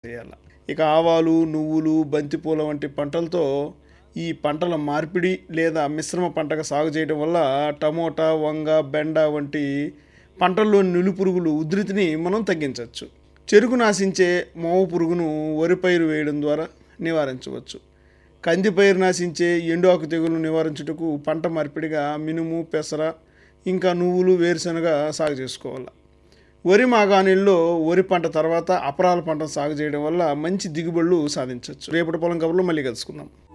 చేయాలి ఇక ఆవాలు నువ్వులు బంతిపూల వంటి పంటలతో ఈ పంటల మార్పిడి లేదా మిశ్రమ పంటగా సాగు చేయడం వల్ల టమోటా వంగ బెండ వంటి పంటల్లోని నులి పురుగులు ఉధృతిని మనం తగ్గించవచ్చు చెరుకు నాశించే మోవ పురుగును వరి పైరు వేయడం ద్వారా నివారించవచ్చు కంది పైరు నాశించే ఎండు ఆకు తెగులను నివారించుటకు పంట మార్పిడిగా మినుము పెసర ఇంకా నువ్వులు వేరుశనగ సాగు చేసుకోవాలి వరి మాగాణిల్లో వరి పంట తర్వాత అపరాల పంట సాగు చేయడం వల్ల మంచి దిగుబడులు సాధించవచ్చు రేపటి పొలం కబుర్లో మళ్ళీ కలుసుకుందాం